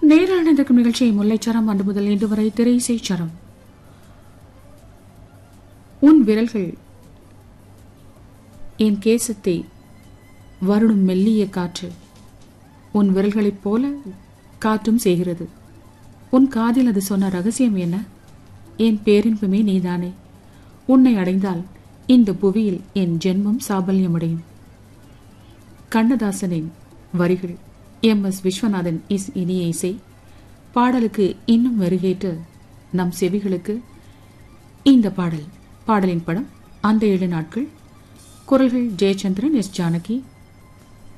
நேரான இருக்கும் நிகழ்ச்சியை முல்லைச்சரம் அன்று முதல் இன்று வரை திரைசை சரம் உன் விரல்கள் என் கேசத்தை வருடும் மெல்லிய காற்று உன் விரல்களைப் போல காற்றும் செய்கிறது உன் காதில் அது சொன்ன ரகசியம் என்ன என் பேரின்பமே நீதானே உன்னை அடைந்தால் இந்த புவியில் என் ஜென்மம் சாபல்யமடையும் கண்ணதாசனின் வரிகள் எம் எஸ் விஸ்வநாதன் இஸ் இனிய இசை பாடலுக்கு இன்னும் மெருகேற்று நம் செவிகளுக்கு இந்த பாடல் பாடலின் படம் அந்த ஏழு நாட்கள் குரல்கள் ஜெயச்சந்திரன் எஸ் ஜானகி